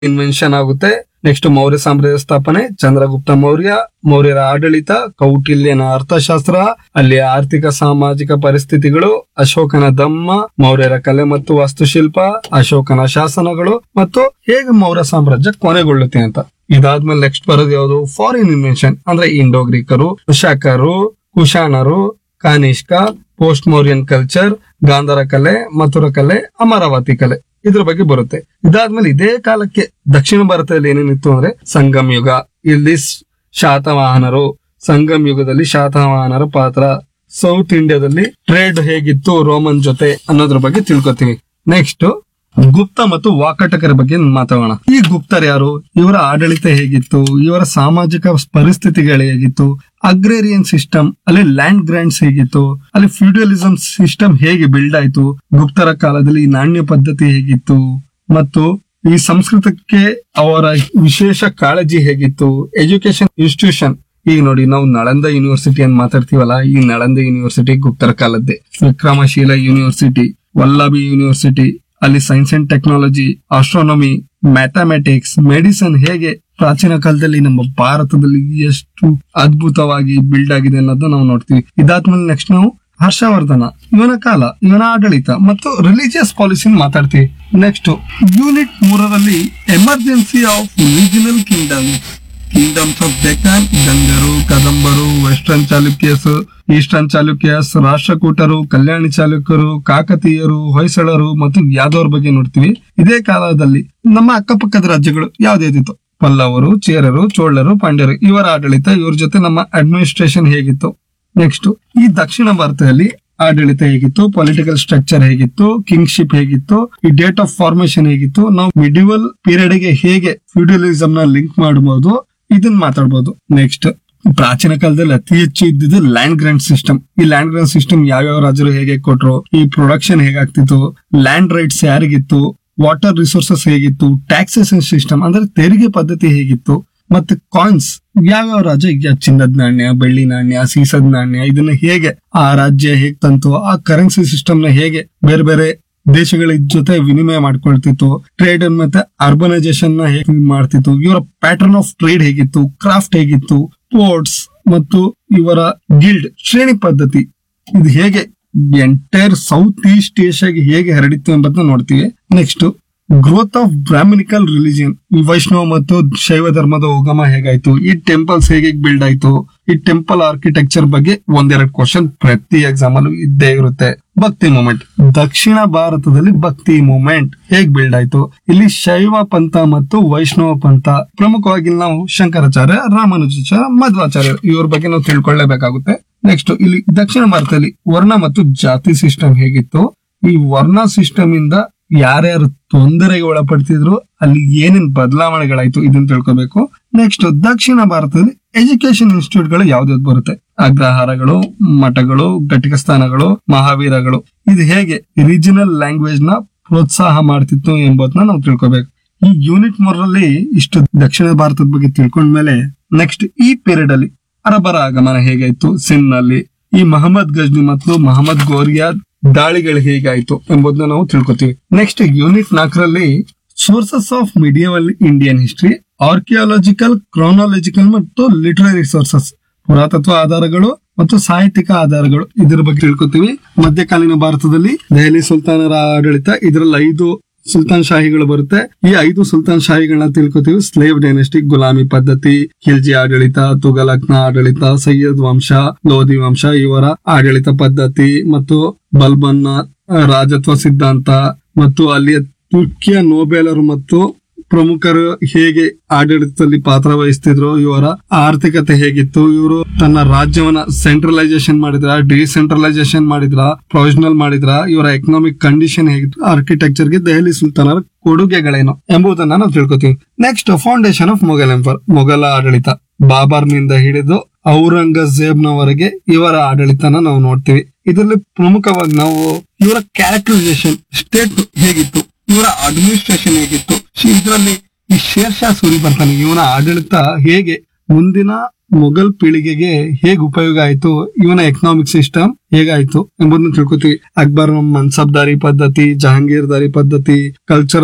invention ಆಗುತ್ತೆ next Maurya ಸಾಮ್ರಾಜ್ಯ ಸ್ಥಾಪನೆ ಚಂದ್ರಗುಪ್ತ ಮೌರ್ಯ ಮೌರ್ಯರ ಆಡಳಿತ ಕೌಟಿಲ್ಯನ ಅರ್ಥಶಾಸ್ತ್ರ ಅಲ್ಲಿ ಆರ್ಥಿಕ ಸಾಮಾಜಿಕ ಪರಿಸ್ಥಿತಿಗಳು ಅಶೋಕನ ದಮ್ಮ ಮೌರ್ಯರ ಕಲೆ ಮತ್ತು ವಾಸ್ತುಶಿಲ್ಪ ಅಶೋಕನ ಶಾಸನಗಳು ಮತ್ತು ಹೇಗೆ ಮೌರ್ಯ ಸಾಮ್ರಾಜ್ಯ ಕೊನೆಗೊಳ್ಳುತ್ತೆ ಅಂತ ಇದಾದ್ಮೇಲೆ ನೆಕ್ಸ್ಟ್ ಬರೋದು ಯಾವುದು ಫಾರಿನ್ ಇನ್ವೆನ್ಷನ್ ಅಂದ್ರೆ ಇಂಡೋ ಗ್ರೀಕರು ಶಕರು ಕುಶಾಣರು ಕಾನಿಷ್ಕ ಪೋಸ್ಟ್ ಮೌರ್ಯನ್ ಕಲ್ಚರ್ ಗಾಂಧಾರ ಕಲೆ ಮಥುರ ಕಲೆ ಅಮರಾವತಿ ಕಲೆ ಇದ್ರ ಬಗ್ಗೆ ಬರುತ್ತೆ ಇದಾದ್ಮೇಲೆ ಇದೇ ಕಾಲಕ್ಕೆ ದಕ್ಷಿಣ ಭಾರತದಲ್ಲಿ ಏನೇನಿತ್ತು ಅಂದ್ರೆ ಸಂಗಮ್ ಯುಗ ಇಲ್ಲಿ ಸ್- ಶಾತವಾಹನರು ಸಂಗಮ್ ಯುಗದಲ್ಲಿ ಶಾತವಾಹನರ ಪಾತ್ರ ಸೌತ್ ಇಂಡಿಯಾದಲ್ಲಿ ಟ್ರೇಡ್ ಹೇಗಿತ್ತು ರೋಮನ್ ಜೊತೆ ಅನ್ನೋದ್ರ ಬಗ್ಗೆ ತಿಳ್ಕೊತೀವಿ ನೆಕ್ಸ್ಟ್ ಗುಪ್ತ ಮತ್ತು ವಾಕಟಕರ ಬಗ್ಗೆ ಮಾತಾಡೋಣ ಈ ಗುಪ್ತರು ಯಾರು ಇವರ ಆಡಳಿತ ಹೇಗಿತ್ತು ಇವರ ಸಾಮಾಜಿಕ ಪರಿಸ್ಥಿತಿಗಳು ಹೇಗಿತ್ತು ಅಗ್ರೇರಿಯನ್ ಸಿಸ್ಟಮ್ ಅಲ್ಲಿ ಲ್ಯಾಂಡ್ ಗ್ರಾಂಟ್ಸ್ ಹೇಗಿತ್ತು ಅಲ್ಲಿ ಫ್ಯೂಡಲಿಸಂ ಸಿಸ್ಟಮ್ ಹೇಗೆ ಬಿಲ್ಡ್ ಆಯ್ತು ಗುಪ್ತರ ಕಾಲದಲ್ಲಿ ನಾಣ್ಯ ಪದ್ಧತಿ ಹೇಗಿತ್ತು ಮತ್ತು ಈ ಸಂಸ್ಕೃತಕ್ಕೆ ಅವರ ವಿಶೇಷ ಕಾಳಜಿ ಹೇಗಿತ್ತು ಎಜುಕೇಶನ್ ಇನ್ಸ್ಟಿಟ್ಯೂಷನ್ ಈಗ ನೋಡಿ ನಾವು ನಳಂದ ಯೂನಿವರ್ಸಿಟಿ ಅಂತ ಮಾತಾಡ್ತೀವಲ್ಲ ಈ ನಳಂದ ಯೂನಿವರ್ಸಿಟಿ ಗುಪ್ತರ ಕಾಲದ್ದೇ ವಿಕ್ರಮಶೀಲ ಯೂನಿವರ್ಸಿಟಿ ವಲ್ಲಭಿ ಯೂನಿವರ್ಸಿಟಿ ಅಲ್ಲಿ science and technology astronomy mathematics medicine ಹೇಗೆ ಪ್ರಾಚೀನ ಕಾಲದಲ್ಲಿ ನಮ್ಮ ಭಾರತದಲ್ಲಿ ಎಷ್ಟು ಅದ್ಭುತವಾಗಿ ಬಿಲ್ಡ್ ಆಗಿದೆ ಅನ್ನೋದನ್ನ ನಾವು ನೋಡ್ತೀವಿ ಇದಾದ್ಮೇಲೆ ನೆಕ್ಸ್ಟ್ ನಾವು ಹರ್ಷವರ್ಧನ ಇವನ ಕಾಲ ಇವನ ಆಡಳಿತ ಮತ್ತು ರಿಲಿಜಿಯಸ್ ಪಾಲಿಸಿ ಮಾತಾಡ್ತೀವಿ ನೆಕ್ಸ್ಟ್ ಯೂನಿಟ್ ಮೂರರಲ್ಲಿ emergence of regional kingdom kingdoms of Deccan ಗಂಗರು ಕದಂಬರು ವೆಸ್ಟರ್ನ್ ಚಾಲುಕ್ಯಸ್ ಈಸ್ಟರ್ನ್ ಚಾಲುಕ್ಯಸ್ ರಾಷ್ಟ್ರಕೂಟರು ಕಲ್ಯಾಣಿ ಚಾಲುಕ್ಯರು ಕಾಕತೀಯರು ಹೊಯ್ಸಳರು ಮತ್ತು ಯಾದವರ ಬಗ್ಗೆ ನೋಡ್ತೀವಿ ಇದೇ ಕಾಲದಲ್ಲಿ ನಮ್ಮ ಅಕ್ಕಪಕ್ಕದ ರಾಜ್ಯಗಳು ಯಾವ್ದಾದಿತ್ತು ಪಲ್ಲವರು ಚೇರರು ಚೋಳರು ಪಾಂಡ್ಯರು ಇವರ ಆಡಳಿತ ಇವ್ರ ಜೊತೆ ನಮ್ಮ ಅಡ್ಮಿನಿಸ್ಟ್ರೇಷನ್ ಹೇಗಿತ್ತು ನೆಕ್ಸ್ಟ್ ಈ ದಕ್ಷಿಣ ಭಾರತದಲ್ಲಿ ಆಡಳಿತ ಹೇಗಿತ್ತು ಪೊಲಿಟಿಕಲ್ ಸ್ಟ್ರಕ್ಚರ್ ಹೇಗಿತ್ತು ಕಿಂಗ್ಶಿಪ್ ಹೇಗಿತ್ತು ಈ ಡೇಟ್ ಆಫ್ ಫಾರ್ಮೇಶನ್ ಹೇಗಿತ್ತು ನಾವು ಮಿಡಿವಲ್ ಪೀರಿಯಡ್ ಗೆ ಹೇಗೆ ಫ್ಯೂಡಲಿಸಂ ನ ಲಿಂಕ್ ಮಾಡಬಹುದು ಇದನ್ನ ಮಾತಾಡಬಹುದು ನೆಕ್ಸ್ಟ್ ಪ್ರಾಚೀನ ಕಾಲದಲ್ಲಿ ಅತಿ ಹೆಚ್ಚು ಇದ್ದಿದ್ದು ಲ್ಯಾಂಡ್ ಗ್ರಾಂಟ್ ಸಿಸ್ಟಮ್ ಈ ಲ್ಯಾಂಡ್ ಗ್ರಾಂಟ್ ಸಿಸ್ಟಮ್ ಯಾವ್ಯಾವ ರಾಜರು ಹೇಗೆ ಕೊಟ್ರು ಈ ಪ್ರೊಡಕ್ಷನ್ ಹೇಗಾಗ್ತಿತ್ತು ಲ್ಯಾಂಡ್ ರೈಟ್ಸ್ ಯಾರಿಗಿತ್ತು ವಾಟರ್ ರಿಸೋರ್ಸಸ್ ಹೇಗಿತ್ತು ಟ್ಯಾಕ್ಸೇಷನ್ ಸಿಸ್ಟಮ್ ಅಂದ್ರೆ ತೆರಿಗೆ ಪದ್ಧತಿ ಹೇಗಿತ್ತು ಮತ್ತೆ ಕಾಯಿನ್ಸ್ ಯಾವ್ಯಾವ ರಾಜ್ಯ ಈಗ ಚಿನ್ನದ ನಾಣ್ಯ ಬೆಳ್ಳಿ ನಾಣ್ಯ ಸೀಸದ ನಾಣ್ಯ ಇದನ್ನ ಹೇಗೆ ಆ ರಾಜ್ಯ ಹೇಗ್ ತಂತು ಆ ಕರೆನ್ಸಿ ಸಿಸ್ಟಮ್ ನ ಹೇಗೆ ಬೇರೆ ಬೇರೆ ದೇಶಗಳ ಜೊತೆ ವಿನಿಮಯ ಮಾಡ್ಕೊಳ್ತಿತ್ತು ಟ್ರೇಡ್ ಮತ್ತೆ ಅರ್ಬನೈಸೇಷನ್ ನ ಹೇಗೆ ಮಾಡ್ತಿತ್ತು ಇವರ ಪ್ಯಾಟರ್ನ್ ಆಫ್ ಟ್ರೇಡ್ ಹೇಗಿತ್ತು ಕ್ರಾಫ್ಟ್ ಹೇಗಿತ್ತು ಪೋರ್ಟ್ಸ್ ಮತ್ತು ಇವರ ಗಿಲ್ಡ್ ಶ್ರೇಣಿ ಪದ್ಧತಿ ಇದು ಹೇಗೆ ಎಂಟೈರ್ ಸೌತ್ ಈಸ್ಟ್ ಏಷ್ಯಾಗೆ ಹೇಗೆ ಹರಡಿತ್ತು ಎಂಬುದನ್ನ ನೋಡ್ತೀವಿ next growth of Brahmanical religion ಈ ವೈಷ್ಣವ ಮತ್ತು ಶೈವ ಧರ್ಮದ ಉಗಮ ಹೇಗಾಯ್ತು ಈ ಟೆಂಪಲ್ಸ್ ಹೇಗೆ ಬಿಲ್ಡ್ ಆಯ್ತು ಈ ಟೆಂಪಲ್ ಆರ್ಕಿಟೆಕ್ಚರ್ ಬಗ್ಗೆ ಒಂದೆರಡು ಕ್ವಶನ್ ಪ್ರತಿ ಎಕ್ಸಾಮ್ ಅಲ್ಲೂ ಇದ್ದೇ ಇರುತ್ತೆ ಭಕ್ತಿ ಮೂಮೆಂಟ್ ದಕ್ಷಿಣ ಭಾರತದಲ್ಲಿ ಭಕ್ತಿ ಮೂಮೆಂಟ್ ಹೇಗ್ ಬಿಲ್ಡ್ ಆಯ್ತು ಇಲ್ಲಿ ಶೈವ ಪಂಥ ಮತ್ತು ವೈಷ್ಣವ ಪಂಥ ಪ್ರಮುಖವಾಗಿ ನಾವು ಶಂಕರಾಚಾರ್ಯ ರಾಮಾನುಜಾಚಾರ್ಯ ಮಧ್ವಾಚಾರ್ಯ ಇವ್ರ ಬಗ್ಗೆ ನಾವು ತಿಳ್ಕೊಳ್ಳೇಬೇಕಾಗುತ್ತೆ ನೆಕ್ಸ್ಟ್ ಇಲ್ಲಿ ದಕ್ಷಿಣ ಭಾರತದಲ್ಲಿ ವರ್ಣ ಮತ್ತು ಜಾತಿ ಸಿಸ್ಟಮ್ ಹೇಗಿತ್ತು ಈ ವರ್ಣ ಸಿಸ್ಟಮ್ ಇಂದ ಯಾರ್ಯಾರು ತೊಂದರೆಗೆ ಒಳಪಡ್ತಿದ್ರು ಅಲ್ಲಿ ಏನೇನ್ ಬದಲಾವಣೆಗಳಾಯ್ತು ಇದನ್ನ ತಿಳ್ಕೊಬೇಕು ನೆಕ್ಸ್ಟ್ ದಕ್ಷಿಣ ಭಾರತದಲ್ಲಿ ಎಜುಕೇಶನ್ ಇನ್ಸ್ಟಿಟ್ಯೂಟ್ ಗಳು ಯಾವ್ದಾವ್ದು ಬರುತ್ತೆ ಅಗ್ರಹಾರಗಳು ಮಠಗಳು ಘಟಿಕ ಸ್ಥಾನಗಳು ಮಹಾವೀರಗಳು ಇದು ಹೇಗೆ ರೀಜನಲ್ ಲ್ಯಾಂಗ್ವೇಜ್ ನ ಪ್ರೋತ್ಸಾಹ ಮಾಡ್ತಿತ್ತು ಎಂಬುದನ್ನ ನಾವು ತಿಳ್ಕೊಬೇಕು ಈ ಯೂನಿಟ್ ಮೂರರಲ್ಲಿ ಇಷ್ಟು ದಕ್ಷಿಣ ಭಾರತದ ಬಗ್ಗೆ ತಿಳ್ಕೊಂಡ್ಮೇಲೆ ನೆಕ್ಸ್ಟ್ ಈ ಪೀರಿಯಡ್ ಅಲ್ಲಿ ಅರಬರ ಆಗಮನ ಹೇಗಾಯ್ತು ಸಿಂಧ್ ನಲ್ಲಿ ಈ ಮಹಮ್ಮದ್ ಗಜ್ನಿ ಮತ್ತು ಮಹಮ್ಮದ್ ಗೋರಿಯಾ ದಾಳಿಗಳು ಹೇಗಾಯ್ತು ಎಂಬುದನ್ನ ನಾವು ತಿಳ್ಕೊತೀವಿ ನೆಕ್ಸ್ಟ್ ಯೂನಿಟ್ ನಾಲ್ಕರಲ್ಲಿ sources of medieval Indian history archaeological chronological ಮತ್ತು ಲಿಟರರಿ ಸೋರ್ಸಸ್ ಪುರಾತತ್ವ ಆಧಾರಗಳು ಮತ್ತು ಸಾಹಿತ್ಯಿಕ ಆಧಾರಗಳು ಇದರ ಬಗ್ಗೆ ತಿಳ್ಕೊತೀವಿ ಮಧ್ಯಕಾಲೀನ ಭಾರತದಲ್ಲಿ ದೆಹಲಿ ಸುಲ್ತಾನರ ಆಡಳಿತ ಇದರಲ್ಲಿ ಐದು ಸುಲ್ತಾನ್ ಶಾಹಿಗಳು ಬರುತ್ತೆ ಈ ಐದು ಸುಲ್ತಾನ್ ಶಾಹಿಗಳನ್ನ ತಿಳ್ಕೊತೀವಿ ಸ್ಲೇವ್ ಡೈನೆಸ್ಟಿ ಗುಲಾಮಿ ಪದ್ಧತಿ ಖಿಲ್ಜಿ ಆಡಳಿತ ತುಗಲಕ್ನ ಆಡಳಿತ ಸೈಯದ್ ವಂಶ ಲೋಧಿ ವಂಶ ಇವರ ಆಡಳಿತ ಪದ್ಧತಿ ಮತ್ತು ಬಲ್ಬನ್ನ ರಾಜತ್ವ ಸಿದ್ಧಾಂತ ಮತ್ತು ಅಲ್ಲಿಯ ತುರ್ಕಿಯ ನೋಬೆಲರು ಮತ್ತು ಪ್ರಮುಖರು ಹೇಗೆ ಆಡಳಿತದಲ್ಲಿ ಪಾತ್ರ ವಹಿಸ್ತಿದ್ರು ಇವರ ಆರ್ಥಿಕತೆ ಹೇಗಿತ್ತು ಇವರು ತನ್ನ ರಾಜ್ಯವನ್ನ ಸೆಂಟ್ರಲೈಸೇಷನ್ ಮಾಡಿದ್ರ ಡಿಸೆಂಟ್ರಲೈಸೇಷನ್ ಮಾಡಿದ್ರ ಪ್ರೊವಿಷನಲ್ ಮಾಡಿದ್ರ ಇವರ ಎಕನಾಮಿಕ್ ಕಂಡೀಷನ್ ಹೇಗಿತ್ತು ಆರ್ಕಿಟೆಕ್ಚರ್ ಗೆ ದೆಹಲಿ ಸುಲ್ತಾನರ ಕೊಡುಗೆಗಳೇನು ಎಂಬುದನ್ನ ನಾವು ತಿಳ್ಕೊತೀವಿ next foundation of Mughal empire ಮೊಘಲ ಆಡಳಿತ ಬಾಬರ್ನಿಂದ ಹಿಡಿದು ಔರಂಗಜೇಬ್ನವರೆಗೆ ಇವರ ಆಡಳಿತನ ನಾವು ನೋಡ್ತೀವಿ ಇದರಲ್ಲಿ ಪ್ರಮುಖವಾಗಿ ನಾವು ಇವರ ಕ್ಯಾರೆಕ್ಟರೈಸೇಷನ್ ಸ್ಟೇಟ್ ಹೇಗಿತ್ತು ಇವರ ಅಡ್ಮಿನಿಸ್ಟ್ರೇಷನ್ ಹೇಗಿತ್ತು ಇದರಲ್ಲಿ ಈ ಶೇರ್ ಶಾ ಸೂರಿ ಬರ್ತಾನೆ ಇವನ ಆಡಳಿತ ಹೇಗೆ ಮುಂದಿನ ಮೊಘಲ್ ಪೀಳಿಗೆಗೆ ಹೇಗೆ ಉಪಯೋಗ ಆಯ್ತು ಇವನ ಎಕನಾಮಿಕ್ ಸಿಸ್ಟಮ್ ಹೇಗಾಯ್ತು ಎಂಬುದನ್ನು ತಿಳ್ಕೊತೀವಿ ಅಕ್ಬರ್ ಮನ್ಸಬ್ದಾರಿ ಪದ್ಧತಿ ಜಹಾಂಗೀರ್ದಾರಿ ಪದ್ಧತಿ ಕಲ್ಚರಲ್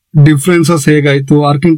ಡಿಫ್ರೆನ್ಸಸ್ ಹೇಗಾಯ್ತು